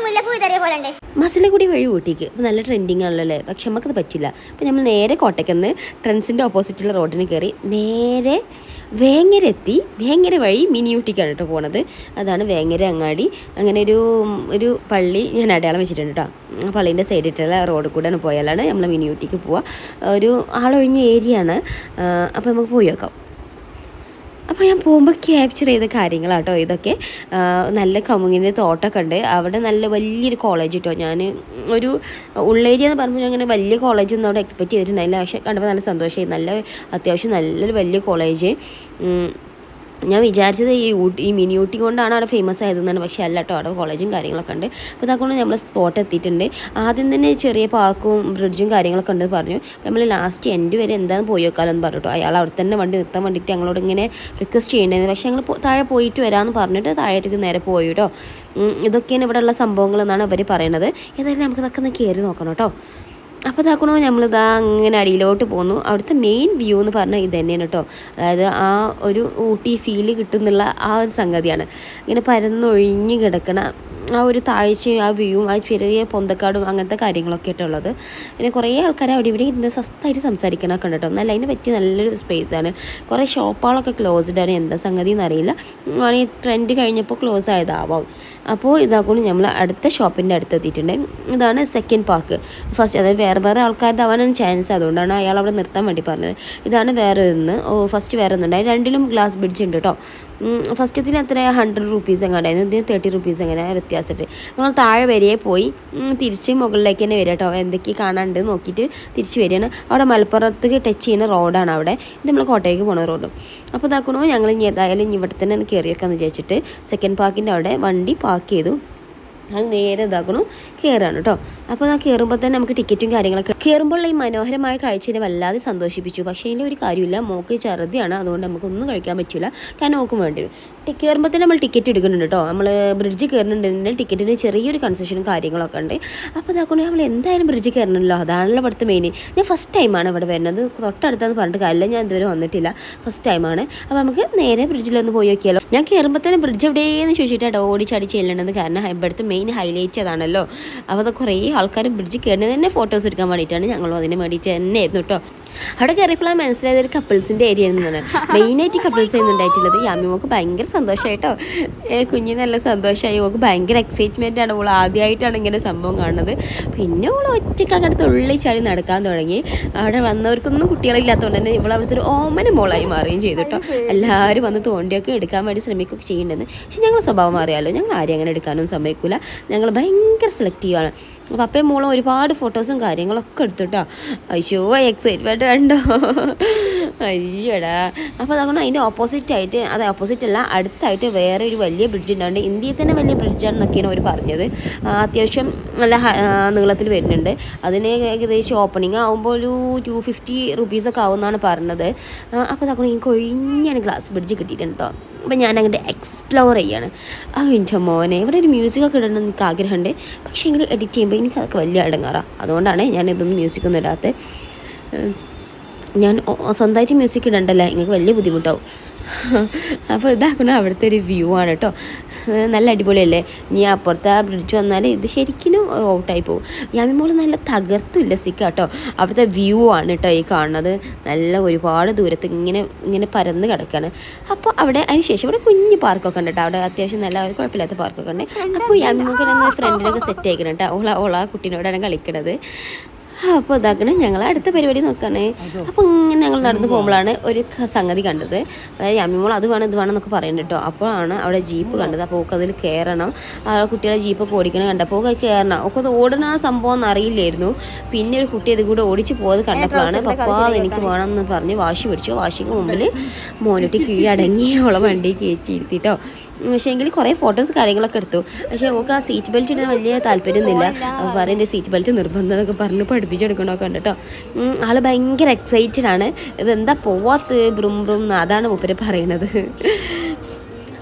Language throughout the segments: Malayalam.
മുല്ലപ്പൂ ഇതറിയ പോലെ ഉണ്ട് മസിലക്കുടി വഴി ഊട്ടിക്ക് ഇപ്പം നല്ല ട്രെൻഡിങ് ആണല്ലോ അല്ലേ പക്ഷെ നമുക്കത് പറ്റില്ല അപ്പം നമ്മൾ നേരെ കോട്ടയ്ക്കുന്ന് ട്രെൻസിൻ്റെ ഓപ്പോസിറ്റുള്ള റോഡിന് കയറി നേരെ വേങ്ങര എത്തി വേങ്ങര വഴി മിനി ഊട്ടിക്കാണ് കേട്ടോ പോണത് അതാണ് വേങ്ങര അങ്ങാടി അങ്ങനെ ഒരു ഒരു പള്ളി ഞാൻ അടയാളം വെച്ചിട്ടുണ്ട് കേട്ടോ ആ പള്ളീൻ്റെ സൈഡിട്ടുള്ള റോഡിൽ കൂടെ പോയാലാണ് നമ്മൾ മിനി ഊട്ടിക്ക് പോവുക ഒരു ആളൊഴിഞ്ഞ ഏരിയ ആണ് അപ്പോൾ നമുക്ക് പോയി നോക്കാം അപ്പോൾ ഞാൻ പോകുമ്പോൾ ക്യാപ്ചർ ചെയ്ത കാര്യങ്ങളാട്ടോ ഇതൊക്കെ ആ, നല്ല കമുങ്ങിൻ്റെ തോട്ടമൊക്കെ ഉണ്ട് അവിടെ നല്ല വലിയൊരു കോളേജ് കേട്ടോ ഞാൻ ഒരു ഉള്ളേരിയ എന്ന് പറയുമ്പോൾ ഞാൻ അങ്ങനെ വലിയ കോളേജൊന്നും അവിടെ എക്സ്പെക്ട് ചെയ്തിട്ടുണ്ടായില്ല പക്ഷേ കണ്ടപ്പോൾ നല്ല സന്തോഷമായി നല്ല അത്യാവശ്യം നല്ലൊരു വലിയ കോളേജ് ഞാൻ വിചാരിച്ചത് ഈ ഊട്ടി ഈ മിനി ഊട്ടി കൊണ്ടാണ് അവിടെ ഫേമസ് ആയതെന്നാണ് പക്ഷേ അല്ല കേട്ടോ അവിടെ കോളേജും കാര്യങ്ങളൊക്കെ ഉണ്ട് അപ്പോൾ ഇതാക്കൊണ്ട് നമ്മൾ സ്പോട്ട് എത്തിയിട്ടുണ്ട് ആദ്യം തന്നെ ചെറിയ പാർക്കും ബ്രിഡ്ജും കാര്യങ്ങളൊക്കെ ഉണ്ടെന്ന് പറഞ്ഞു നമ്മൾ ലാസ്റ്റ് എൻഡ് വരെ എന്താണെന്ന് പോയി വെക്കാമെന്ന് പറഞ്ഞു കേട്ടോ അയാൾ അവിടെ തന്നെ വണ്ടി നിർത്താൻ വേണ്ടിയിട്ട് ഞങ്ങളോട് ഇങ്ങനെ റിക്വസ്റ്റ് ചെയ്യേണ്ടത് പക്ഷേ ഞങ്ങൾ പോ- താഴെ പോയിട്ട് വരാമെന്ന് പറഞ്ഞിട്ട് താഴേക്ക് നേരെ പോയി കേട്ടോ ഉം, ഇതൊക്കെയാണ് ഇവിടെയുള്ള സംഭവങ്ങൾ എന്നാണ് അവർ പറയുന്നത് ഏതായാലും നമുക്ക് ഇതൊക്കെ ഒന്ന് കയറി നോക്കണം കേട്ടോ അപ്പോൾ ഇതാക്കണോ നമ്മളിതാ അങ്ങനെ അടിയിലോട്ട് പോന്നു അവിടുത്തെ മെയിൻ വ്യൂ എന്ന് പറഞ്ഞാൽ ഇത് തന്നെയാണ് കേട്ടോ അതായത് ആ ഒരു ഊട്ടി ഫീല് കിട്ടുന്നുള്ള ആ ഒരു സംഗതിയാണ് ഇങ്ങനെ പരന്നൊഴിഞ്ഞ് കിടക്കണ ആ ഒരു താഴ്ചയും ആ വ്യൂവും ആ ചെറിയ പൊന്തക്കാടും അങ്ങനത്തെ കാര്യങ്ങളൊക്കെ ആയിട്ട് ഉള്ളത് പിന്നെ കുറേ ആൾക്കാർ അവിടെ ഇവിടെ ഇരുന്ന് സസ്തായിട്ട് സംസാരിക്കണമൊക്കെ ഉണ്ട് കേട്ടോ നല്ല അതിന് പറ്റിയ നല്ലൊരു സ്പേസാണ് കുറേ ഷോപ്പുകളൊക്കെ ക്ലോസ്ഡ് ആണ് എന്താ സംഗതി എന്നറിയില്ല ഈ ട്രെൻഡ് കഴിഞ്ഞപ്പോൾ ക്ലോസ് ആയതാവാം അപ്പോൾ ഇതാക്കൊണ്ട് നമ്മൾ അടുത്ത ഷോപ്പിൻ്റെ അടുത്ത് എത്തിയിട്ടുണ്ട് ഇതാണ് സെക്കൻഡ് പാർക്ക് ഫസ്റ്റ് അതായത് വേറെ വേറെ ആൾക്കാരുടെ ആവാനാണ് ചാൻസ് അതുകൊണ്ടാണ് അയാൾ അവിടെ നിർത്താൻ വേണ്ടി പറഞ്ഞത് ഇതാണ് വേറെ ഒന്ന് ഓ ഫസ്റ്റ് വേറെ ഒന്നുണ്ടായി രണ്ടിലും ഗ്ലാസ് ബ്രിഡ്ജ് ഉണ്ട് കേട്ടോ ഫസ്റ്റത്തിൽ അത്ര ഹൺഡ്രഡ് റുപ്പീസ് എങ്ങാണ്ടായിരുന്നു ഇതിന് തേർട്ടി റുപ്പീസ് എങ്ങനെ വ്യത്യാസമുണ്ട് നമ്മൾ താഴെ വരെ പോയി ഉം, തിരിച്ച് മുകളിലേക്ക് തന്നെ വരിക കേട്ടോ എന്തൊക്കെ കാണാണ്ട് നോക്കിയിട്ട് തിരിച്ച് വരികയാണ് അവിടെ മലപ്പുറത്തേക്ക് ടച്ച് ചെയ്യുന്ന റോഡാണ് അവിടെ ഇത് നമ്മൾ കോട്ടയ്ക്ക് പോണ റോഡ് അപ്പോൾ ഇതാക്കണോ ഞങ്ങൾ ഇനി ഏതായാലും ഇനി ഇവിടെ തന്നെ കയറി വെക്കാമെന്ന് വിചാരിച്ചിട്ട് സെക്കൻഡ് പാർക്കിൻ്റെ അവിടെ വണ്ടി പാർക്ക് ചെയ്തു അത് നേരെ ഇതാക്കണു കയറാണ് കേട്ടോ അപ്പോൾ ആ കയറുമ്പോൾ തന്നെ നമുക്ക് ടിക്കറ്റും കാര്യങ്ങളൊക്കെ കയറുമ്പോൾ ഈ മനോഹരമായ കാഴ്ചയെ വല്ലാതെ സന്തോഷിപ്പിച്ചു പക്ഷേ അതിൻ്റെ ഒരു കാര്യമില്ല മോക്ക് ഛർദിയാണ് അതുകൊണ്ട് നമുക്കൊന്നും കഴിക്കാൻ പറ്റില്ല കാരണം നോക്കും വേണ്ടി വരും ടി- കയറുമ്പോൾ തന്നെ നമ്മൾ ടിക്കറ്റ് എടുക്കുന്നുണ്ട് കേട്ടോ നമ്മൾ ബ്രിഡ്ജ് കയറുന്നുണ്ടെങ്കിൽ ടിക്കറ്റിന് ചെറിയൊരു കൺസെഷനും കാര്യങ്ങളൊക്കെ ഉണ്ട് അപ്പോൾ ഇതാക്കൊണ്ട് നമ്മൾ എന്തായാലും ബ്രിഡ്ജ് കയറണമല്ലോ അതാണല്ലോ ഇവിടുത്തെ മെയിൻ ഞാൻ ഫസ്റ്റ് ടൈമാണ് ഇവിടെ വരുന്നത് തൊട്ടടുത്തെന്ന് പറഞ്ഞിട്ട് കാര്യമില്ല ഞാൻ ഇതുവരെ വന്നിട്ടില്ല ഫസ്റ്റ് ടൈമാണ് അപ്പോൾ നമുക്ക് നേരെ ബ്രിഡ്ജിലൊന്ന് പോയി നോക്കിയാലോ ഞാൻ കയറുമ്പോൾ തന്നെ ബ്രിഡ്ജ് എവിടെയെന്ന് ചോദിച്ചിട്ടാണ് ഓടി ചാടി ചെല്ലേണ്ടത് കാരണം ഇവിടുത്തെ മെയിൻ ഹൈലൈറ്റ് അതാണല്ലോ അപ്പോൾ അത് കുറേ ആൾക്കാർ ബ്രിഡ്ജ് കയറുന്നത് തന്നെ ഫോട്ടോസ് എടുക്കാൻ വേണ്ടിയിട്ടാണ് ഞങ്ങളും അതിന് വേണ്ടിയിട്ട് തന്നെയായിരുന്നു കേട്ടോ അവിടെ കയറിയപ്പോഴാണ് മനസ്സിലായത് ഒരു കപ്പിൾസിൻ്റെ ഏരിയ എന്നാണ് മെയിനായിട്ട് കപ്പിൾസ് ആയിരുന്നു ഉണ്ടായിട്ടുള്ളത് യാമിമോക്ക് ഭയങ്കര സന്തോഷമായിട്ടോ കുഞ്ഞിന് നല്ല സന്തോഷമായി ഓക്ക് ഭയങ്കര എക്സൈറ്റ്മെൻ്റ് ആണ് ഓൾ ആദ്യമായിട്ടാണ് ഇങ്ങനെ സംഭവം കാണുന്നത് പിന്നെ ഓൾ ഒറ്റക്കങ്ങോട്ട് തുള്ളി ചാടി നടക്കാൻ തുടങ്ങി അവിടെ വന്നവർക്കൊന്നും കുട്ടികളില്ലാത്തതുകൊണ്ട് തന്നെ ഇവിടെ അവിടുത്തെ ഒരു ഓമന മോളായി മാറുകയും ചെയ്തു കേട്ടോ എല്ലാവരും വന്ന് തോണ്ടിയൊക്കെ എടുക്കാൻ വേണ്ടി ശ്രമിക്കുകയൊക്കെ ചെയ്യുന്നുണ്ടെന്ന് പക്ഷെ ഞങ്ങൾ സ്വഭാവം അറിയാമല്ലോ ഞങ്ങൾ ആരെയും അങ്ങനെ എടുക്കാനൊന്നും സമ്മതിക്കില്ല ഞങ്ങൾ ഭയങ്കര സെലക്റ്റീവാണ് അപ്പോൾ അപ്പയും മോളും ഒരുപാട് ഫോട്ടോസും കാര്യങ്ങളൊക്കെ എടുത്തുട്ടോ അയ്യോ എക്സൈറ്റ്മെൻറ്റ് കണ്ടോ അയ്യോടാ അപ്പോൾ അതുകൊണ്ട് അതിൻ്റെ ഓപ്പോസിറ്റ് ആയിട്ട് അത് ഓപ്പോസിറ്റ് അല്ല അടുത്തായിട്ട് വേറെ ഒരു വലിയ ബ്രിഡ്ജ് ഉണ്ടാണ്ട് ഇന്ത്യയിൽ തന്നെ വലിയ ബ്രിഡ്ജാണെന്നൊക്കെയാണ് അവർ പറഞ്ഞത് ആ, അത്യാവശ്യം നല്ല ഹ- ആ, നീളത്തിൽ വരുന്നുണ്ട് അതിന് ഏകദേശം ഓപ്പണിംഗ് ആകുമ്പോൾ ഒരു ടു ഫിഫ്റ്റി റുപ്പീസൊക്കെ ആവുമെന്നാണ് പറഞ്ഞത് ആ, അപ്പോൾ അതുകൊണ്ട് എനിക്ക് ഒഴിഞ്ഞാണ് ഗ്ലാസ് ബ്രിഡ്ജ് കിട്ടിയിട്ടുണ്ട് കേട്ടോ അപ്പം ഞാൻ അങ്ങോട്ട് എക്സ്പ്ലോർ ചെയ്യാണ് ആ എൻ്റെ മോനെ ഇവിടെ ഒരു മ്യൂസിക്കൊക്കെ ഇടണം എന്ന് എനിക്ക് ആഗ്രഹമുണ്ട് പക്ഷേ എങ്കിൽ എഡിറ്റ് ചെയ്യുമ്പോൾ എനിക്ക് അതൊക്കെ വലിയ അടങ്ങാറാണ് അതുകൊണ്ടാണ് ഞാൻ ഇതൊന്നും മ്യൂസിക്കൊന്നും ഇടാത്തത് ഉം. ഞാൻ ഒ- സ്വന്തമായിട്ട് മ്യൂസിക് ഇടണ്ടല്ലേ എനിക്ക് വലിയ ബുദ്ധിമുട്ടാവും അപ്പോൾ ഇതാക്കണം അവിടുത്തെ ഒരു വ്യൂ ആണ് കേട്ടോ ഏഹ് നല്ല അടിപൊളിയല്ലേ നീ അപ്പുറത്തെ ആ ബ്രിഡ്ജ് വന്നാൽ ഇത് ശരിക്കും ഔട്ടായി പോകും യാമിമോൾ നല്ല തകർത്തുമില്ല സിക്ക കേട്ടോ അവിടുത്തെ വ്യൂ ആണ് കേട്ടോ ഈ കാണുന്നത് നല്ല ഒരുപാട് ദൂരത്ത് ഇങ്ങനെ ഇങ്ങനെ പരന്ന് കിടക്കുകയാണ് അപ്പോൾ അവിടെ അതിന് ശേഷം ഇവിടെ കുഞ്ഞു പാർക്കൊക്കെ ഉണ്ട് കേട്ടോ അവിടെ അത്യാവശ്യം നല്ല കുഴപ്പമില്ലാത്ത പാർക്കൊക്കെ ഉണ്ട് അപ്പോൾ യാമിമോക്ക് ഫ്രണ്ടിനൊക്കെ സെറ്റ് ആയിക്കണം കേട്ടോ ഓള ഓള ആ കുട്ടീനോടാണ് കളിക്കണത് അപ്പോൾ ഇതാക്കണേ ഞങ്ങൾ അടുത്ത പരിപാടി നോക്കുകയാണ് അപ്പോൾ ഇങ്ങനെ ഞങ്ങൾ നടന്നു പോകുമ്പോഴാണ് ഒരു ക- സംഗതി കണ്ടത് അതായത് യമ്മിമോൾ അത് വേണം ഇത് വേണം എന്നൊക്കെ പറയുന്നുണ്ട് കേട്ടോ അപ്പോഴാണ് അവിടെ ജീപ്പ് കണ്ടത് അപ്പോൾ ഓക്ക് അതിൽ കയറണം ആ കുട്ടികളെ ജീപ്പൊക്കെ ഓടിക്കണം കണ്ടപ്പോൾ ഓക്ക് അത് കയറണം ഒക്കെ അത് ഓടുന്ന ആ സംഭവം ഒന്നും അറിയില്ലായിരുന്നു പിന്നെ ഒരു കുട്ടി ഇത് കൂടെ ഓടിച്ച് പോയത് കണ്ടപ്പോഴാണ് പപ്പാ അത് എനിക്ക് വേണം എന്ന് പറഞ്ഞ് വാശി പിടിച്ചു വാശിക്ക് മുമ്പിൽ മോനുട്ടി കീഴടങ്ങി അവളെ വണ്ടി കയറ്റി ഇരുത്തിട്ടോ പക്ഷേ എങ്കിൽ കുറേ ഫോട്ടോസ് കാര്യങ്ങളൊക്കെ എടുത്തു പക്ഷേ നമുക്ക് ആ സീറ്റ് ബെൽറ്റ് ഇടാൻ വലിയ താല്പര്യമൊന്നുമില്ല അപ്പോൾ പറയുന്നത് സീറ്റ് ബെൽറ്റ് നിർബന്ധം എന്നൊക്കെ പറഞ്ഞ് പഠിപ്പിച്ചെടുക്കണമൊക്കെ ഉണ്ട് കേട്ടോ ഉം, ആള് ഭയങ്കര എക്സൈറ്റഡ് ആണ് ഇതെന്താ പോവാത്ത ബ്രും ബ്രും എന്ന് അതാണ് മൂപ്പര് പറയണത്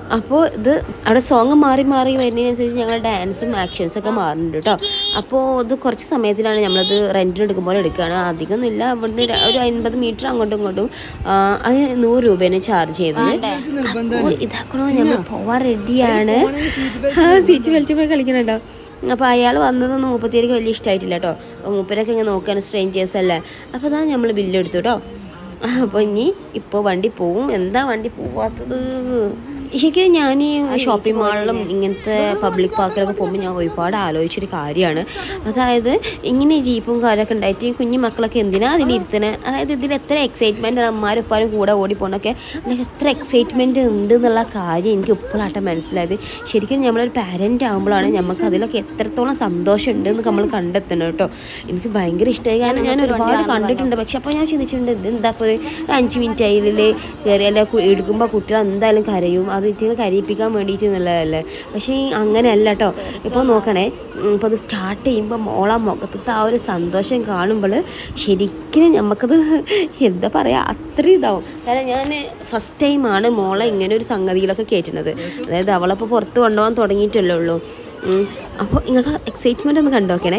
അപ്പോൾ ഇത് അവിടെ സോങ് മാറി മാറി വരുന്നതിനനുസരിച്ച് ഞങ്ങൾ ഡാൻസും ആക്ഷൻസും ഒക്കെ മാറുന്നുണ്ട് കേട്ടോ അപ്പോൾ ഇത് കുറച്ച് സമയത്തിലാണ് നമ്മളത് റെൻറ്റിന് എടുക്കുമ്പോൾ എടുക്കുകയാണ് അധികമൊന്നും ഇല്ല ഇവിടുന്ന് ര- ഒരു അൻപത് മീറ്റർ അങ്ങോട്ടും ഇങ്ങോട്ടും ആ, അത് നൂറ് രൂപയാണ് ചാർജ് ചെയ്തത് അപ്പോൾ ഇതാക്കണോ ഞങ്ങൾ പോവാൻ റെഡിയാണ് ആ സീറ്റ് വലിച്ചു പോയി കളിക്കുന്നുണ്ടോ അപ്പോൾ അയാൾ വന്നതൊന്നും മുപ്പത്തിയേക്ക് വലിയ ഇഷ്ടമായിട്ടില്ല കേട്ടോ അപ്പോൾ മൂപ്പരൊക്കെ ഇങ്ങനെ നോക്കാൻ സ്ട്രേഞ്ചേഴ്സ് അല്ലേ അപ്പോൾ അതാണ് നമ്മൾ ബില്ല് എടുത്തു കേട്ടോ അപ്പോൾ ഇനി ഇപ്പോൾ വണ്ടി പോവും എന്താ വണ്ടി പോവാത്തത് ശരിക്കും ഞാൻ ഈ ഷോപ്പിംഗ് മാളിലും ഇങ്ങനത്തെ പബ്ലിക് പാർക്കിലൊക്കെ പോകുമ്പോൾ ഞാൻ ഒരുപാട് ആലോചിച്ചൊരു കാര്യമാണ് അതായത് ഇങ്ങനെ ജീപ്പും കാര്യമൊക്കെ ഉണ്ടായിട്ട് ഈ കുഞ്ഞു മക്കളൊക്കെ എന്തിനാ അതിലിരുത്തണേ അതായത് ഇതിൽ എത്ര എക്സൈറ്റ്മെൻ്റ് അമ്മമാരെപ്പാരും കൂടെ ഓടിപ്പോണൊക്കെ അതിലൊക്കെ എത്ര എക്സൈറ്റ്മെൻറ്റ് ഉണ്ട് എന്നുള്ള കാര്യം എനിക്ക് ഇപ്പോഴാട്ടം മനസ്സിലായത് ശരിക്കും നമ്മളൊരു പാരൻ്റ് ആകുമ്പോഴാണ് നമുക്ക് അതിലൊക്കെ എത്രത്തോളം സന്തോഷം ഉണ്ട് എന്ന് നമ്മൾ കണ്ടെത്തണം കേട്ടോ എനിക്ക് ഭയങ്കര ഇഷ്ടമായി കാരണം ഞാൻ ഒരുപാട് കണ്ടിട്ടുണ്ട് പക്ഷെ അപ്പോൾ ഞാൻ ചിന്തിച്ചിട്ടുണ്ട് ഇത് എന്താ ഇപ്പോൾ ഒരു അഞ്ച് മിനിറ്റ് അതിൽ കയറിയാൽ എടുക്കുമ്പോൾ കുട്ടികൾ എന്തായാലും കരയും അത് ഇറ്റിങ്ങൾ കരയിപ്പിക്കാൻ വേണ്ടിയിട്ട് എന്നുള്ളതല്ലേ പക്ഷേ ഈ അങ്ങനെയല്ല കേട്ടോ ഇപ്പോൾ നോക്കണേ ഇപ്പോൾ അത് സ്റ്റാർട്ട് ചെയ്യുമ്പോൾ മോളെ മുഖത്തത്തെ ആ ഒരു സന്തോഷം കാണുമ്പോൾ ശരിക്കും നമുക്കത് എന്താ പറയുക അത്രയും ഇതാവും കാരണം ഞാൻ ഫസ്റ്റ് ടൈമാണ് മോളെ ഇങ്ങനെ ഒരു സംഗതിയിലൊക്കെ കയറ്റുന്നത് അതായത് അവളപ്പോൾ പുറത്ത് കൊണ്ടുപോകാൻ തുടങ്ങിയിട്ടല്ലേ ഉള്ളൂ അപ്പോൾ നിങ്ങൾക്ക് എക്സൈറ്റ്മെൻ്റ് ഒന്ന് കണ്ടോക്കണേ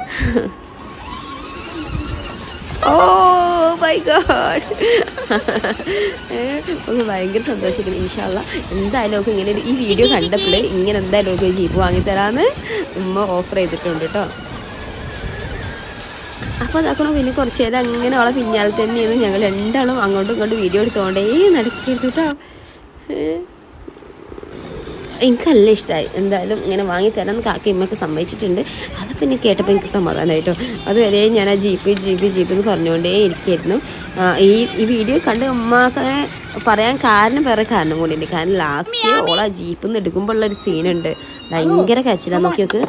ഓ മൈ ഗോഡ് ഒന്ന് ഭയങ്കര സന്തോഷിക്കുന്നു ഇൻഷാല്ല എന്തായാലും ഒക്കെ ഇങ്ങനെ ഒരു- ഈ വീഡിയോ കണ്ടപ്പോൾ ഇങ്ങനെ എന്തായാലും ഒക്കെ ജീപ്പ് വാങ്ങിത്തരാന്ന് ഉമ്മ ഓഫർ ചെയ്തിട്ടുണ്ട് കേട്ടോ അപ്പോൾ അതാക്കണം പിന്നെ കുറച്ച് നേരം അങ്ങനെ അവളെ പിന്നാലെ തന്നെയാണ് ഞങ്ങൾ രണ്ടാളും അങ്ങോട്ടും ഇങ്ങോട്ടും വീഡിയോ എടുത്തുകൊണ്ടേ നടക്കരുത് കേട്ടോ ഏഹ്. എനിക്ക് നല്ല ഇഷ്ടമായി എന്തായാലും ഇങ്ങനെ വാങ്ങിത്തരാൻ കാക്ക ഇമ്മയൊക്കെ സമ്മതിച്ചിട്ടുണ്ട് അത് പിന്നെ കേട്ടപ്പോൾ എനിക്ക് സമാധാനമായിട്ടോ അതുവരെ ഞാൻ ആ ജീപ്പ് ജീപ്പ് ജീപ്പ് എന്ന് പറഞ്ഞുകൊണ്ടേ ഇരിക്കായിരുന്നു ആ, ഈ ഈ വീഡിയോ കണ്ട് ഉമ്മക്ക് പറയാൻ കാരണം വേറെ കാരണം കൂടിയുണ്ട് കാരണം ലാസ്റ്റ് ഓളാ ജീപ്പിൽ നിന്ന് എടുക്കുമ്പോൾ ഉള്ള ഒരു സീനുണ്ട് ഭയങ്കര കച്ചിലാ നോക്കി നോക്ക്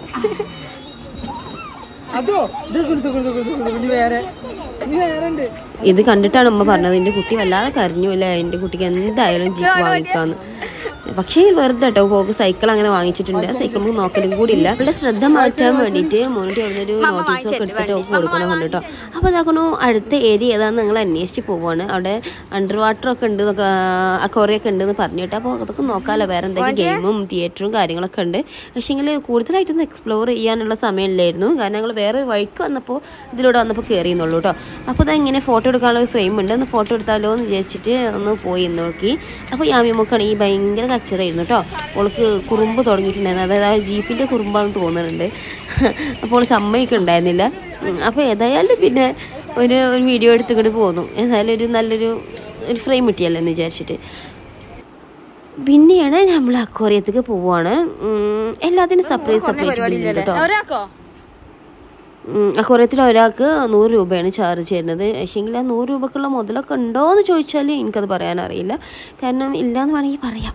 അതോ ഇത് കൊടുത്തു കൊടുത്തു കൊടുത്തു കൊടുത്തു ഇനി വേറെ ഇനി വേറെ ഉണ്ട് ഇത് കണ്ടിട്ടാണ് ഉമ്മ പറഞ്ഞത് എൻ്റെ കുട്ടി വല്ലാതെ കരഞ്ഞു അല്ലേ എൻ്റെ കുട്ടിക്ക് എന്തായാലും ജീപ്പ് വാങ്ങിക്കാന്ന് പക്ഷേ വെറുതെ കേട്ടോ പോക്ക് സൈക്കിൾ അങ്ങനെ വാങ്ങിച്ചിട്ടുണ്ട് ആ സൈക്കിൾ നമുക്ക് നോക്കലും കൂടി ഇല്ല അവളുടെ ശ്രദ്ധ മാറ്റാൻ വേണ്ടിയിട്ട് മോനിട്ട് അവിടുന്ന് ഒരു നോട്ടീസ് ഒക്കെ എടുത്തിട്ട് ഒക്കെ കൊടുക്കണമെന്നുണ്ട് കേട്ടോ അപ്പോൾ അതാക്കണു അടുത്ത ഏരിയ ഏതാന്ന് നിങ്ങൾ അന്വേഷിച്ച് പോവാണ് അവിടെ അണ്ടർ വാട്ടർ ഒക്കെ ഉണ്ട് എന്നൊക്കെ അക്കോറിയൊക്കെ ഉണ്ട് എന്ന് പറഞ്ഞിട്ട് അപ്പോൾ അതൊക്കെ നോക്കാമല്ലോ വേറെ എന്തെങ്കിലും ഗെയിമും തിയേറ്ററും കാര്യങ്ങളൊക്കെ ഉണ്ട് പക്ഷേങ്കിൽ കൂടുതലായിട്ടൊന്നും എക്സ്പ്ലോർ ചെയ്യാനുള്ള സമയമില്ലായിരുന്നു കാരണം ഞങ്ങൾ വേറെ വഴിക്ക് വന്നപ്പോൾ ഇതിലൂടെ വന്നപ്പോൾ കയറിയെന്നുള്ളൂ കേട്ടോ അപ്പോൾ അത് ഇങ്ങനെ ഫോട്ടോ എടുക്കാനുള്ള ഒരു ഫ്രെയിം ഉണ്ട് ഒന്ന് ഫോട്ടോ എടുത്താലോ എന്ന് വിചാരിച്ചിട്ട് ഒന്ന് പോയി എന്ന് നോക്കി അപ്പോൾ യാമിമൊക്കെയാണെങ്കിൽ ഭയങ്കര കച്ചറായിരുന്നു കേട്ടോ അവൾക്ക് കുറുമ്പ് തുടങ്ങിയിട്ടുണ്ടായിരുന്നു അതായത് ആ ജീപ്പിൻ്റെ കുറുമ്പാന്ന് തോന്നുന്നുണ്ട് അപ്പോൾ സമ്മതിക്ക് ഉണ്ടായിരുന്നില്ല ഉം, അപ്പോൾ ഏതായാലും പിന്നെ ഒരു ഒരു വീഡിയോ എടുത്തിങ്ങോട്ട് പോന്നു ഏതായാലും ഒരു നല്ലൊരു ഒരു ഫ്രെയിം കിട്ടിയല്ലോ എന്ന് വിചാരിച്ചിട്ട് പിന്നെയാണ് നമ്മൾ അക്വോറിയത്തേക്ക് പോവാണ് ഉം, എല്ലാത്തിനും സെപ്പറേറ്റ് സെപ്പറേറ്റ് ബില്ലുണ്ട് കേട്ടോ ഒരാക്കോ അക്വോറിയത്തിൽ ഒരാൾക്ക് നൂറ് രൂപയാണ് ചാർജ് ചെയ്യുന്നത് പക്ഷേങ്കിൽ ആ നൂറ് രൂപക്കുള്ള മുതലൊക്കെ ഉണ്ടോ എന്ന് ചോദിച്ചാൽ എനിക്കത് പറയാനറിയില്ല കാരണം ഇല്ലയെന്ന് വേണമെങ്കിൽ പറയാം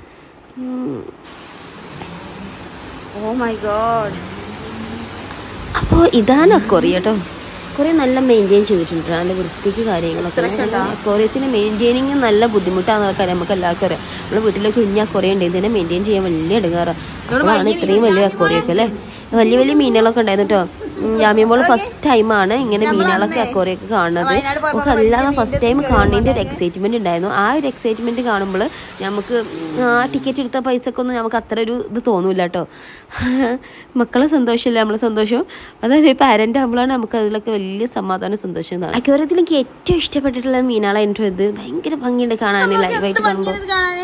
ഓ മൈ ഗോഡ് അപ്പോൾ ഇതാണ് അക്വോറിയ കേട്ടോ കുറേ നല്ല മെയിൻറ്റെയിൻ ചെയ്തിട്ടുണ്ട് നല്ല വൃത്തിക്ക് കാര്യങ്ങളൊക്കെ അക്വോറിയത്തിന് മെയിൻറ്റെയിനിങ് നല്ല ബുദ്ധിമുട്ടാണെന്ന് കാര്യം നമുക്ക് എല്ലാവർക്കും അറിയാം നമ്മുടെ വീട്ടിലെ കുഞ്ഞ് അക്വോറിയ ഉണ്ട് ഇതിനെ മെയിൻറ്റെയിൻ ചെയ്യാൻ വലിയ എടുക്കാറാണ് അപ്പോഴാണ് ഇത്രയും വലിയ അക്വോറിയൊക്കെ അല്ലേ വലിയ വലിയ മീനുകളൊക്കെ ഉണ്ടായിരുന്നു കേട്ടോ ജാമ്യമോൾ ഫസ്റ്റ് ടൈമാണ് ഇങ്ങനെ മീനുകളൊക്കെ അക്വോറിയൊക്കെ കാണുന്നത് നമുക്ക് അല്ലാതെ ഫസ്റ്റ് ടൈം കാണുന്നതിൻ്റെ ഒരു എക്സൈറ്റ്മെൻറ്റ് ഉണ്ടായിരുന്നു ആ ഒരു എക്സൈറ്റ്മെൻറ്റ് കാണുമ്പോൾ നമുക്ക് ആ ടിക്കറ്റ് എടുത്ത പൈസക്കൊന്നും നമുക്ക് അത്ര ഒരു ഇത് തോന്നൂല കേട്ടോ മക്കളെ സന്തോഷമല്ലേ നമ്മളെ സന്തോഷം അതായത് പാരൻ്റ് ആകുമ്പോഴാണ് നമുക്ക് അതിലൊക്കെ വലിയ സമാധാനം സന്തോഷം അക്വോറിയത്തിൽ എനിക്ക് ഏറ്റവും ഇഷ്ടപ്പെട്ടിട്ടുള്ള മീനുകളായിട്ട് ഇത് ഭയങ്കര ഭംഗിയുണ്ട് കാണാൻ ലൈവായിട്ട് കാണുമ്പോൾ കാണാന്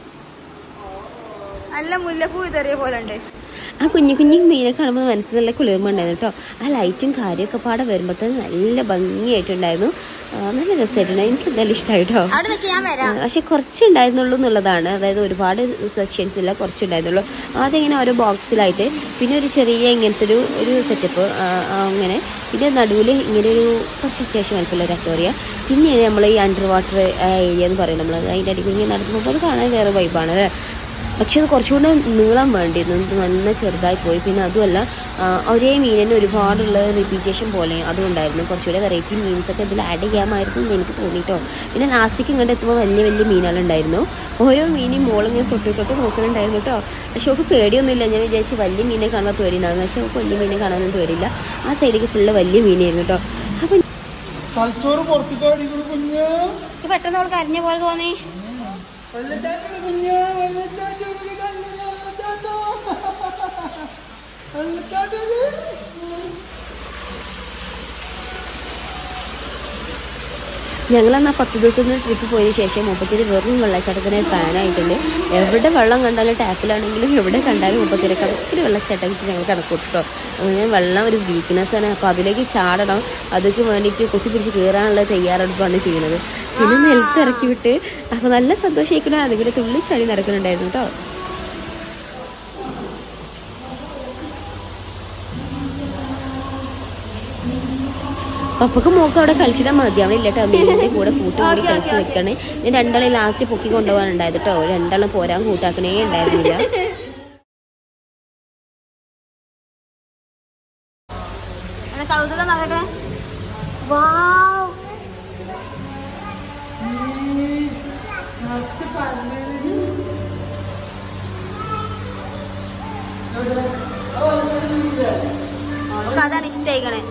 നല്ല മുല്ലപ്പൂ ഇതറിയ പോലെ ഉണ്ട് ആ കുഞ്ഞു കുഞ്ഞു മീനെ കാണുമ്പോൾ മനസ്സിൽ നല്ല കുളിർമ ഉണ്ടായിരുന്നു കേട്ടോ ആ ലൈറ്റും കാര്യമൊക്കെ പാടെ വരുമ്പോഴത്തേന് നല്ല ഭംഗിയായിട്ടുണ്ടായിരുന്നു ആ, നല്ല രസമായിട്ടുണ്ടായിരുന്നു എനിക്ക് എന്തായാലും ഇഷ്ടമായിട്ടോ അവിടെ നിൽക്ക് ഞാൻ വരാം പക്ഷെ കുറച്ച് ഉണ്ടായിരുന്നുള്ളൂ എന്നുള്ളതാണ് അതായത് ഒരുപാട് സെക്ഷൻസ് ഇല്ല കുറച്ച് ഉണ്ടായിരുന്നുള്ളൂ ആദ്യം ഇങ്ങനെ ഓരോ ബോക്സിലായിട്ട് പിന്നെ ഒരു ചെറിയ ഇങ്ങനത്തെ ഒരു ഒരു സെറ്റപ്പ് അങ്ങനെ പിന്നെ നടുവിൽ ഇങ്ങനെ ഒരു കുറച്ച് അത്യാവശ്യം വലിപ്പമുള്ള ഒരു അക്വോറിയ പിന്നെയാണ് നമ്മൾ ഈ അണ്ടർ വാട്ടർ ഏരിയ എന്ന് പറയുന്നത് നമ്മൾ അതിൻ്റെ അടിയിൽ ഇങ്ങനെ നടക്കുമ്പോൾ അത് കാണാൻ വേറെ വൈബാണ് അല്ലേ പക്ഷെ അത് കുറച്ചുകൂടെ നീളം വേണ്ടിയിരുന്നു ഇത് നല്ല ചെറുതായി പോയി പിന്നെ അതുമല്ല ആ, ഒരേ മീനിന് ഒരുപാടുള്ള റിപ്പീറ്റേഷൻ പോലെ അതും ഉണ്ടായിരുന്നു കുറച്ചുകൂടെ വെറൈറ്റി മീൻസൊക്കെ ഇതിൽ ആഡ് ചെയ്യാമായിരുന്നു എന്ന് എനിക്ക് തോന്നിട്ടോ പിന്നെ ലാസ്റ്റിക്ക് ഇങ്ങോട്ട് എത്തുമ്പോൾ വലിയ വലിയ മീനുകളുണ്ടായിരുന്നു ഓരോ മീനും മോളിങ്ങനെ തൊട്ട് തൊട്ട് നോക്കുന്നുണ്ടായിരുന്നു കേട്ടോ പക്ഷെ അവൾക്ക് പേടിയൊന്നുമില്ല ഞാൻ വിചാരിച്ച് വലിയ മീനെ കാണാൻ പേടിയുണ്ടായിരുന്നു പക്ഷെ അവൾക്ക് വലിയ മീനെ കാണാനൊന്നും പേടിയില്ല ആ സൈഡിലേക്ക് ഫുള്ള് വലിയ മീനായിരുന്നു കേട്ടോ അപ്പം തലച്ചോറ് പുറത്തേക്ക് അടിക്കണ കുഞ്ഞ് പെട്ടെന്ന് അവൾക്ക് അരിഞ്ഞ പോലെ തോന്നി വെള്ളച്ചാട്ടം കുഞ്ഞു വെള്ളച്ചാട്ടം വെള്ളച്ചാട്ടം വെള്ളച്ചാട്ടം ഞങ്ങളന്ന് ആ പത്ത് ദിവസത്തിന് ട്രിപ്പ് പോയതിന് ശേഷം മുപ്പത്തിരി വെറും വെള്ളച്ചാട്ടത്തിന് ഫാനായിട്ടുണ്ട് എവിടെ വെള്ളം കണ്ടാലും ടാപ്പിലാണെങ്കിലും എവിടെ കണ്ടാലും മുപ്പത്തിരി കറക്റ്റ് വെള്ളച്ചാട്ടത്തിൽ ഞങ്ങൾ കണക്കൂട്ടോ അങ്ങനെ വെള്ളം ഒരു വീക്ക്നെസ് ആണ് അപ്പോൾ അതിലേക്ക് ചാടണം അതൊക്കെ വേണ്ടിയിട്ട് കുത്തി പിടിച്ച് കയറാനുള്ള തയ്യാറെടുപ്പാണ് ചെയ്യുന്നത് പിന്നെ നിലത്ത് ഇറക്കി വിട്ട് അപ്പോൾ നല്ല സന്തോഷിക്കണം അതിങ്ങനെ തുള്ളി ചളി നടക്കുന്നുണ്ടായിരുന്നു കേട്ടോ പപ്പക്ക് മോക്ക് അവിടെ കളിച്ചിട്ട് മതിയാവണില്ല കേട്ടോ മീനിന്റെ കൂടെ കൂട്ടി കൂടി കളിച്ച് നിൽക്കണേ ഞാൻ രണ്ടാളെ ലാസ്റ്റ് പൊക്കി കൊണ്ടുപോകാനുണ്ടായത് കേട്ടോ രണ്ടാളും പോരാൻ കൂട്ടാക്കണേ ഉണ്ടായിരുന്നില്ല എന്നാ കൗതുകം നോക്കട്ടെ വാവ് നമുക്ക് അതാണ് ഇഷ്ടായിക്കണേ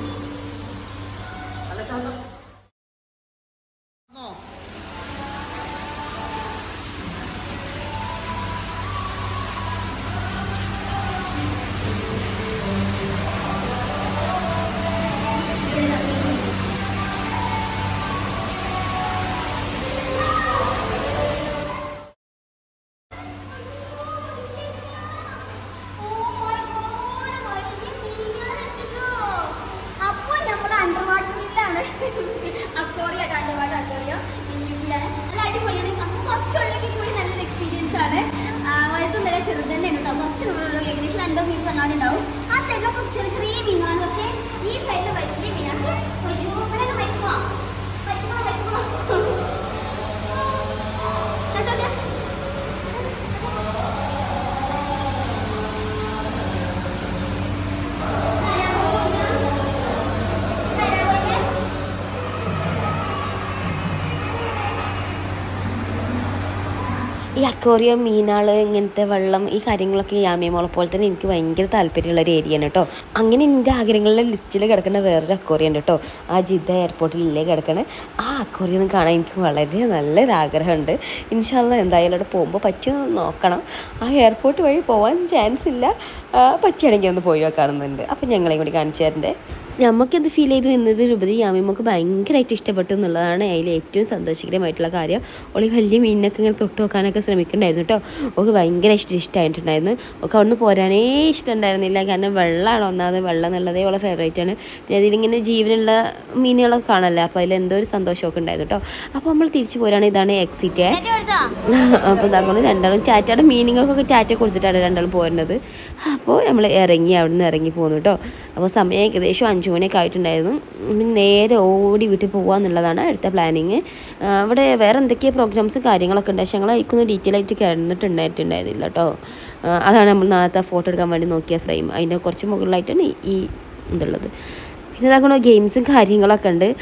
അപ്പൊ നമ്മൾ അണ്ടർവാട്ടറിലാണ് അക്വോറിയ അണ്ടർവാട്ടർ അക്വോറിയം മിനിയൂട്ടിലാണ് നല്ല അടിപൊളിയാണ് സംഭവം കുറച്ചുള്ളെങ്കിൽ കൂടി നല്ലൊരു എക്സ്പീരിയൻസ് ആണ് വലുതും നില ചെറുത് തന്നെയാണ് കേട്ടോ കുറച്ച് ദൂരമുള്ളൂ ഏകദേശം രണ്ടോ മീറ്റർ അങ്ങാണ്ട് ഉണ്ടാവും ആ സൈഡിലൊക്കെ ചെറിയ ചെറിയ മീനാണ് പക്ഷേ ഈ സൈഡിൽ വലിയ മീനാണ് പശു അങ്ങനെ വെച്ചോളാം വെച്ചോളാം വെച്ചോളാം കേട്ടോ ദേ. ഈ അക്വേറിയം മീനാള് ഇങ്ങനത്തെ വെള്ളം ഈ കാര്യങ്ങളൊക്കെ യാമിയമോളെ പോലെ തന്നെ എനിക്ക് ഭയങ്കര താല്പര്യമുള്ള ഒരു ഏരിയ ആണ് കേട്ടോ അങ്ങനെ എൻ്റെ ആഗ്രഹങ്ങളുടെ ലിസ്റ്റിൽ കിടക്കുന്ന വേറൊരു അക്വേറിയം ഉണ്ട് കേട്ടോ ആ ജിദ്ദ എയർപോർട്ടിലല്ലേ കിടക്കണേ ആ അക്വേറിയം കാണാൻ എനിക്ക് വളരെ നല്ലൊരു ആഗ്രഹമുണ്ട് ഇൻഷാല്ല എന്തായാലും അവിടെ പോകുമ്പോൾ പറ്റുമോ എന്ന് നോക്കണം ആ എയർപോർട്ട് വഴി പോകാൻ ചാൻസ് ഇല്ല ആ, പറ്റുകയാണെങ്കിൽ ഒന്ന് പോയി കാണുന്നുണ്ട് അപ്പം ഞങ്ങളെയും കൂടി കാണിച്ചു തരണ്ടേ നമുക്കെന്ത് ഫീൽ ചെയ്തു എന്നതിലുപരി യാമിമ്മക്ക് ഭയങ്കരമായിട്ട് ഇഷ്ടപ്പെട്ടു എന്നുള്ളതാണ് അതിൽ ഏറ്റവും സന്തോഷകരമായിട്ടുള്ള കാര്യം ഓളി വലിയ മീനിനൊക്കെ ഇങ്ങനെ തൊട്ട് നോക്കാനൊക്കെ ശ്രമിക്കുന്നുണ്ടായിരുന്നു കേട്ടോ ഓക്ക് ഭയങ്കര ഇഷ്ടം ഇഷ്ടമായിട്ടുണ്ടായിരുന്നു ഒക്കെ അവിടുന്ന് പോരാനേ ഇഷ്ടമുണ്ടായിരുന്നില്ല കാരണം വെള്ളമാണ് ഒന്നാമത് വെള്ളം എന്നുള്ളതേ ഓളെ ഫേവറേറ്റ് ആണ് പിന്നെ അതിലിങ്ങനെ ജീവനുള്ള മീനുകളൊക്കെ കാണല്ലേ അപ്പോൾ അതിൽ എന്തോ ഒരു സന്തോഷമൊക്കെ ഉണ്ടായിരുന്നു കേട്ടോ അപ്പോൾ നമ്മൾ തിരിച്ചു പോരാണ് ഇതാണ് എക്സിറ്റ് അപ്പോൾ ഇതാക്കണം രണ്ടാളും ടാറ്റയുടെ മീനിങ്ങൊക്കെ ടാറ്റ കൊടുത്തിട്ടാണ് രണ്ടാളും പോരുന്നത് അപ്പോൾ നമ്മൾ ഇറങ്ങി അവിടെ നിന്ന് ഇറങ്ങി പോന്നു കേട്ടോ അപ്പോൾ സമയം ഏകദേശം അഞ്ച് മണിയൊക്കെ ആയിട്ടുണ്ടായിരുന്നു പിന്നെ നേരെ ഓടി വീട്ടിൽ പോകാന്നുള്ളതാണ് അടുത്ത പ്ലാനിങ് അവിടെ വേറെ എന്തൊക്കെയോ പ്രോഗ്രാംസും കാര്യങ്ങളൊക്കെ ഉണ്ട് പക്ഷേ ഞങ്ങൾ അയക്കുന്ന ഡീറ്റെയിൽ ആയിട്ട് കിടന്നിട്ടുണ്ടായിട്ടുണ്ടായിരുന്നില്ല കേട്ടോ ആ, അതാണ് നമ്മൾ നേരത്തെ ഫോട്ടോ എടുക്കാൻ വേണ്ടി നോക്കിയ ഫ്രെയിം അതിൻ്റെ കുറച്ച് മുകളിലായിട്ടാണ് ഈ- ഈ ഇതുള്ളത് പിന്നെ ഇതാക്കണ ഗെയിംസും കാര്യങ്ങളൊക്കെ ഉണ്ട്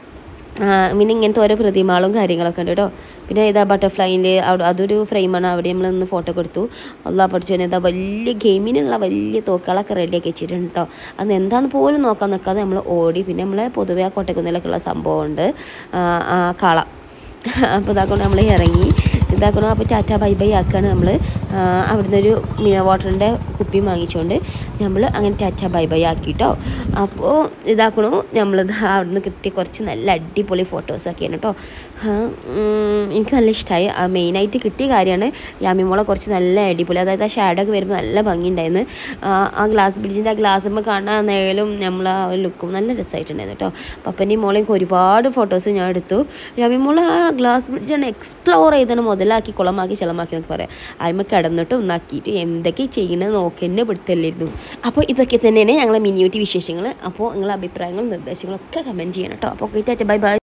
ആ, പിന്നെ ഇങ്ങനത്തെ ഓരോ പ്രതിമകളും കാര്യങ്ങളൊക്കെ ഉണ്ട് കേട്ടോ പിന്നെ ഇതാ ബട്ടർഫ്ലൈൻ്റെ അവിടെ അതൊരു ഫ്രെയിമാണ് അവിടെ നമ്മൾ നിന്ന് ഫോട്ടോ കൊടുത്തു അല്ലാ പഠിച്ചു ഇതാ വലിയ ഗെയിമിനുള്ള വലിയ തോക്കുകളൊക്കെ റെഡിയാക്കി വെച്ചിട്ടുണ്ട് കേട്ടോ അത് എന്താണെന്ന് പോലും നോക്കാൻ നിൽക്കാതെ നമ്മൾ ഓടി പിന്നെ നമ്മളെ പൊതുവെ ആ കോട്ടക്കുന്നിലൊക്കെയുള്ള സംഭവമുണ്ട് ആ, ആ കള അപ്പോൾ ഇതാക്കൊണ്ട് നമ്മൾ ഇറങ്ങി ഇതാക്കണം അപ്പോൾ ടാറ്റ ബൈ ബൈ ആക്കുകയാണ് നമ്മൾ അവിടുന്ന് ഒരു മിനറൽ വാട്ടറിൻ്റെ കുപ്പി വാങ്ങിച്ചുകൊണ്ട് നമ്മൾ അങ്ങനെ ടാറ്റ ബൈ ബൈ ആക്കിട്ടോ അപ്പോൾ ഇതാക്കണു നമ്മൾ അവിടുന്ന് കിട്ടിയ കുറച്ച് നല്ല അടിപൊളി ഫോട്ടോസൊക്കെയാണ് കേട്ടോ ആ, ഉം, എനിക്ക് നല്ല ഇഷ്ടമായി മെയിനായിട്ട് കിട്ടിയ കാര്യമാണ് യാമിമോളെ കുറച്ച് നല്ല അടിപൊളി അതായത് ആ ഷാഡോ ഒക്കെ വരുമ്പോൾ നല്ല ഭംഗിയുണ്ടായിരുന്നു ആ, ആ ഗ്ലാസ് ബ്രിഡ്ജിൻ്റെ ആ ഗ്ലാസ്സുമ്പോൾ കാണാൻ നേലും നമ്മൾ ആ ഒരു ലുക്കും നല്ല രസമായിട്ടുണ്ടായിരുന്നു കേട്ടോ പപ്പൻ്റെയും മോളെയും ഒരുപാട് ഫോട്ടോസ് ഞാൻ എടുത്തു യാമിമോൾ ആ ഗ്ലാസ് ബ്രിഡ്ജാണ് എക്സ്പ്ലോർ ചെയ്താണ് മുതലാക്കി കുളമാക്കി ചെളമാക്കി എന്നൊക്കെ പറയാം അതിമ കിടന്നിട്ട് ഒന്നാക്കിയിട്ട് എന്തൊക്കെ ചെയ്യണമെന്ന് നോക്കി എന്നെ പെടുത്തല്ലായിരുന്നു അപ്പോൾ ഇതൊക്കെ തന്നെയാണ് ഞങ്ങളെ മിനിയൂട്ടി വിശേഷങ്ങൾ അപ്പോൾ നിങ്ങളുടെ അഭിപ്രായങ്ങളും നിർദ്ദേശങ്ങളും ഒക്കെ കമൻറ്റ് ചെയ്യണം കേട്ടോ അപ്പോൾ ഓക്കെ ടാറ്റ ബൈ ബൈ